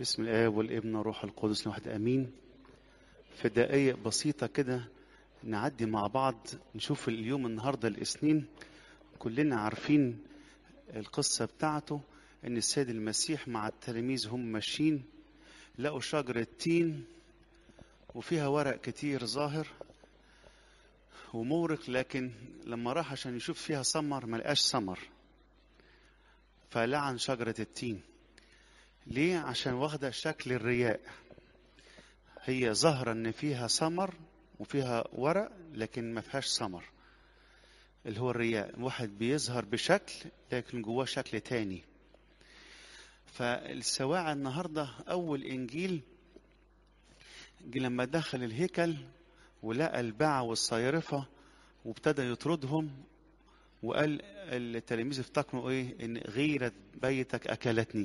بسم الآب والابن والروح القدس الواحد آمين في دقايق بسيطة كده نعدي مع بعض نشوف اليوم النهاردة الاثنين كلنا عارفين القصة بتاعته إن السيد المسيح مع التلاميذ هم ماشيين لقوا شجرة تين وفيها ورق كتير ظاهر ومورق لكن لما راح عشان يشوف فيها ثمر ما لقاش ثمر فلعن شجرة التين ليه؟ عشان واخدة شكل الرياء هي ظاهرة ان فيها ثمر وفيها ورق لكن ما فيهاش ثمر اللي هو الرياء واحد بيظهر بشكل لكن جواه شكل تاني فالسواعي النهاردة أول إنجيل جه لما دخل الهيكل ولقى الباعة والصيرفة وابتدى يطردهم وقال التلاميذ افتكروا ايه ان غيرة بيتك اكلتني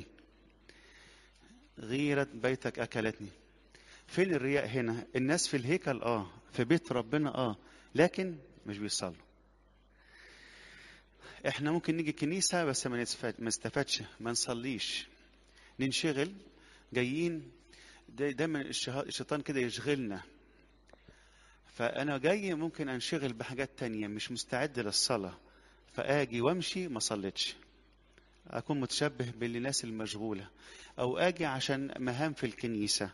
غيرة بيتك اكلتني فين الرياء هنا الناس في الهيكل اه في بيت ربنا اه لكن مش بيصلوا احنا ممكن نيجي كنيسة بس ما نستفاد ما نستفادش ما نصليش ننشغل جايين دايما الشيطان كده يشغلنا فأنا جاي ممكن أنشغل بحاجات تانية مش مستعد للصلاة فآجي وأمشي ما صليتش أكون متشبه بالناس المشغولة أو آجي عشان مهام في الكنيسة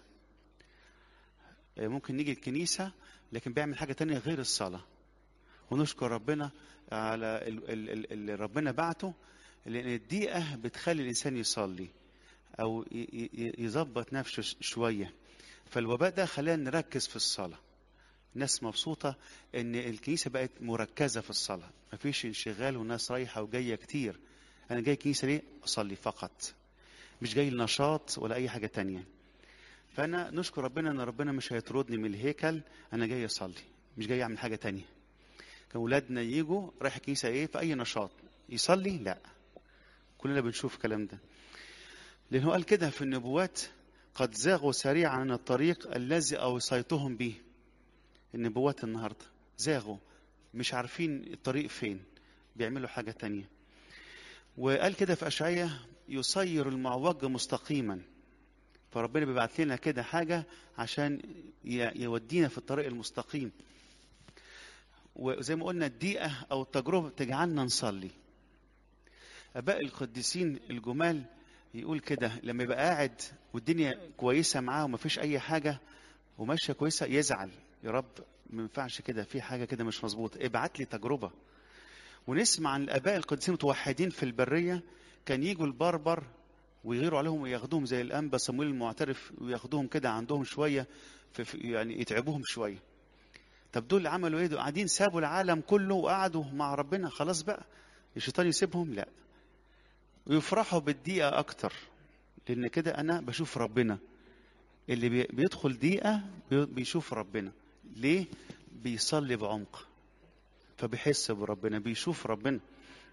ممكن نيجي الكنيسة لكن بيعمل حاجة تانية غير الصلاة ونشكر ربنا على اللي ربنا بعته لأن الدقيقة بتخلي الإنسان يصلي أو يظبط نفسه شوية فالوباء ده خلانا نركز في الصلاه ناس مبسوطة إن الكنيسة بقت مركزة في الصلاة مفيش انشغال وناس رايحة وجاية كتير أنا جاي الكنيسة ليه؟ أصلي فقط مش جاي لنشاط ولا أي حاجة تانية فأنا نشكر ربنا إن ربنا مش هيطردني من الهيكل أنا جاي أصلي مش جاي أعمل حاجة تانية كان ولادنا يجوا رايح الكنيسة إيه في أي نشاط يصلي؟ لا كلنا بنشوف الكلام ده لأنه قال كده في النبوات قد زاغوا سريعا عن الطريق الذي أوصيتهم به النبوات النهارده زاغوا مش عارفين الطريق فين بيعملوا حاجة تانية وقال كده في أشعية يصير المعوج مستقيما فربنا بيبعت لنا كده حاجة عشان يودينا في الطريق المستقيم وزي ما قلنا الدقيقة أو التجربة تجعلنا نصلي أباء القديسين الجمال يقول كده لما يبقى قاعد والدنيا كويسة معاه ومفيش أي حاجة وماشية كويسة يزعل يا رب ما ينفعش كده في حاجه كده مش مظبوطه ابعت لي تجربه ونسمع عن الاباء القديسين متوحدين في البريه كان يجوا البربر ويغيروا عليهم وياخدوهم زي الانبا صمويل المعترف وياخدوهم كده عندهم شويه في يعني يتعبوهم شويه طب دول عملوا ايه دول قاعدين سابوا العالم كله وقعدوا مع ربنا خلاص بقى الشيطان يسيبهم لا ويفرحوا بالدقيقه اكتر لان كده انا بشوف ربنا اللي بيدخل دقيقه بيشوف ربنا ليه بيصلي بعمق فبيحس بربنا بيشوف ربنا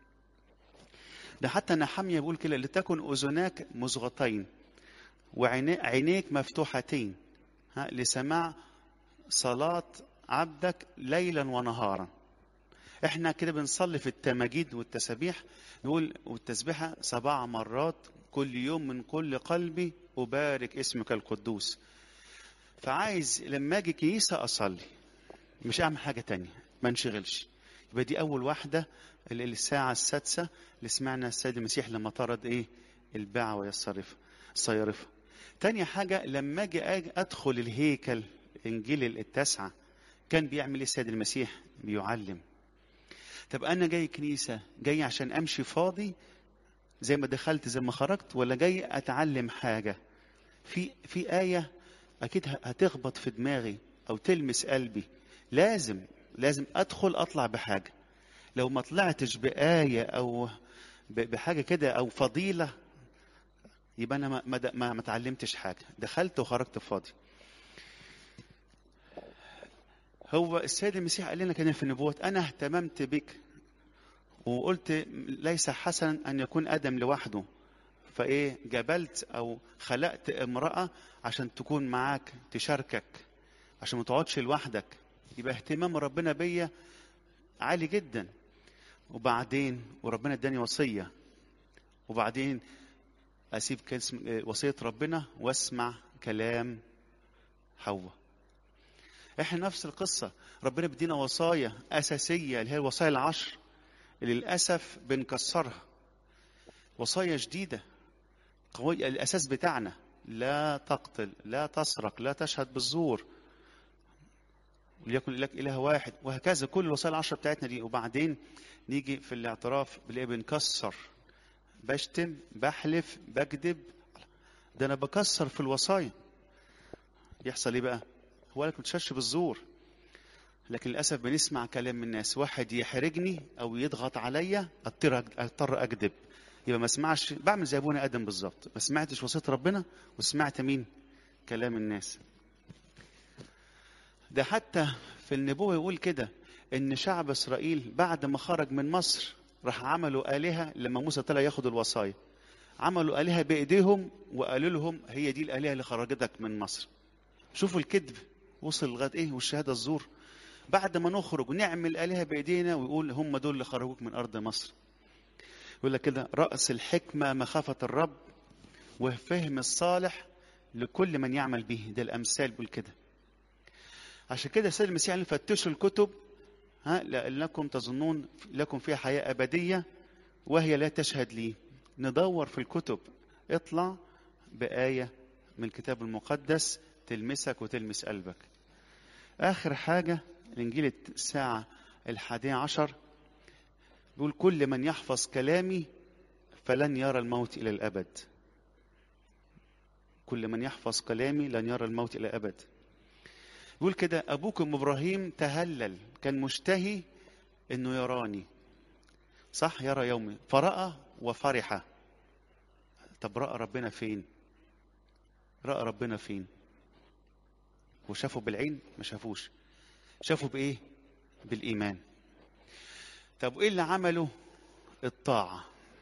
ده حتى نحمية بيقول كده لتكن أذناك مصغتين وعينيك مفتوحتين ها لسماع صلاة عبدك ليلا ونهارا احنا كده بنصلي في التماجيد والتسابيح نقول والتسبيحة سبع مرات كل يوم من كل قلبي أبارك اسمك القدوس فعايز لما اجي كنيسه اصلي مش اعمل حاجه تانية ما انشغلش يبقى دي اول واحده الساعه السادسه اللي سمعنا السيد المسيح لما طرد ايه الباعة والصرف الصيرفه تاني حاجه لما اجي ادخل الهيكل انجيل التاسعه كان بيعمل ايه السيد المسيح بيعلم طب انا جاي كنيسه جاي عشان امشي فاضي زي ما دخلت زي ما خرجت ولا جاي اتعلم حاجه في في ايه اكيد هتخبط في دماغي او تلمس قلبي لازم لازم ادخل اطلع بحاجه لو ما طلعتش بايه او بحاجه كده او فضيله يبقى انا ما ما ما اتعلمتش حاجه دخلت وخرجت فاضي هو السيد المسيح قال لنا كده في النبوات انا اهتممت بك وقلت ليس حسنا ان يكون ادم لوحده فايه جبلت او خلقت امراه عشان تكون معاك تشاركك عشان ما تقعدش لوحدك يبقى اهتمام ربنا بيا عالي جدا وبعدين وربنا اداني وصيه وبعدين اسيب كلمة وصيه ربنا واسمع كلام حواء احنا نفس القصه ربنا بيدينا وصايا اساسيه اللي هي الوصايا العشر اللي للاسف بنكسرها وصايا جديده قويه الاساس بتاعنا لا تقتل لا تسرق لا تشهد بالزور وليكن لك اله واحد وهكذا كل الوصايا العشره بتاعتنا دي وبعدين نيجي في الاعتراف بنلاقي بنكسر بشتم بحلف بكذب ده انا بكسر في الوصايا يحصل ايه بقى هو لك متشش بالزور لكن للاسف بنسمع كلام الناس واحد يحرجني او يضغط عليا اضطر اضطر اكذب يبقى ما اسمعش بعمل زي ابونا ادم بالظبط ما سمعتش وصيه ربنا وسمعت مين كلام الناس ده حتى في النبوة يقول كده ان شعب اسرائيل بعد ما خرج من مصر راح عملوا آلهة لما موسى طلع ياخد الوصايا عملوا آلهة بإيديهم وقالوا لهم هي دي الآلهة اللي خرجتك من مصر شوفوا الكذب وصل لغاية ايه والشهادة الزور بعد ما نخرج نعمل آلهة بإيدينا ويقول هم دول اللي خرجوك من أرض مصر يقول لك كده رأس الحكمة مخافة الرب وفهم الصالح لكل من يعمل به ده الأمثال بيقول كده عشان كده السيد المسيح قال فتشوا الكتب ها لأنكم تظنون لكم فيها حياة أبدية وهي لا تشهد لي ندور في الكتب اطلع بآية من الكتاب المقدس تلمسك وتلمس قلبك آخر حاجة الإنجيل الساعة الحادية عشر بيقول كل من يحفظ كلامي فلن يرى الموت إلى الأبد كل من يحفظ كلامي لن يرى الموت إلى الأبد يقول كده أبوكم إبراهيم تهلل كان مشتهي إنه يراني صح يرى يومي فرأى وفرح طب رأى ربنا فين رأى ربنا فين وشافه بالعين ما شافوش شافه بإيه بالإيمان طب إيه اللي عمله الطاعة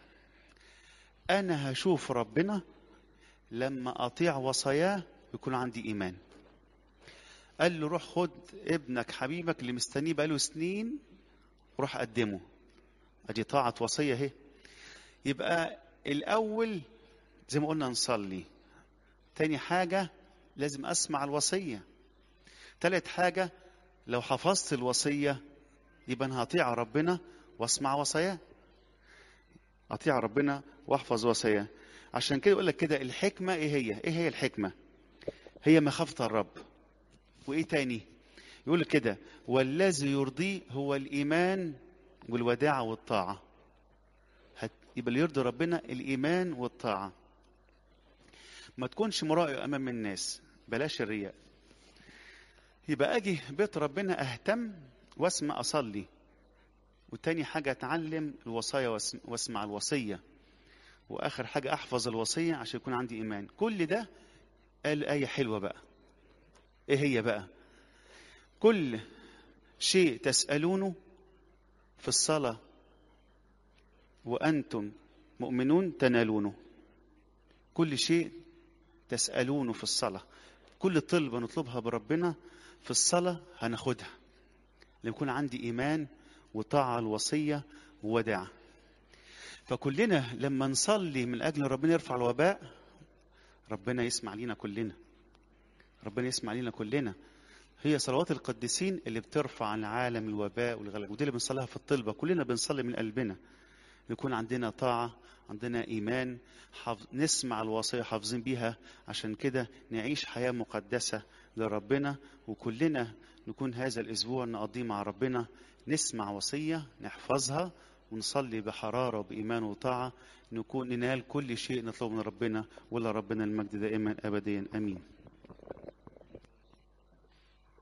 أنا هشوف ربنا لما أطيع وصاياه يكون عندي إيمان قال له روح خد ابنك حبيبك اللي مستنيه بقاله سنين روح قدمه ادي طاعة وصية اهي يبقى الأول زي ما قلنا نصلي تاني حاجة لازم أسمع الوصية تالت حاجة لو حفظت الوصية يبقى أنا هطيع ربنا واسمع وصاياه أطيع ربنا واحفظ وصاياه عشان كده يقول لك كده الحكمة إيه هي؟ إيه هي الحكمة؟ هي مخافة الرب وايه تاني يقول كده والذي يرضيه هو الايمان والوداعه والطاعه يبقى اللي يرضي ربنا الايمان والطاعه ما تكونش مرائي امام الناس بلاش الرياء يبقى اجي بيت ربنا اهتم واسمع اصلي وتاني حاجه اتعلم الوصايا واسمع الوصيه واخر حاجه احفظ الوصيه عشان يكون عندي ايمان كل ده قال ايه حلوه بقى ايه هي بقى كل شيء تسألونه في الصلاة وأنتم مؤمنون تنالونه كل شيء تسألونه في الصلاة كل طلبة نطلبها بربنا في الصلاة هناخدها ليكون عندي إيمان وطاعة الوصية ووداعة فكلنا لما نصلي من أجل ربنا يرفع الوباء ربنا يسمع لينا كلنا ربنا يسمع لينا كلنا هي صلوات القديسين اللي بترفع عن عالم الوباء والغلق ودي اللي بنصليها في الطلبة كلنا بنصلي من قلبنا يكون عندنا طاعة عندنا إيمان حف... نسمع الوصية حافظين بيها عشان كده نعيش حياة مقدسة لربنا وكلنا نكون هذا الأسبوع نقضيه مع ربنا نسمع وصية نحفظها ونصلي بحرارة وبإيمان وطاعة نكون ننال كل شيء نطلبه من ربنا ولا ربنا المجد دائما أبديا أمين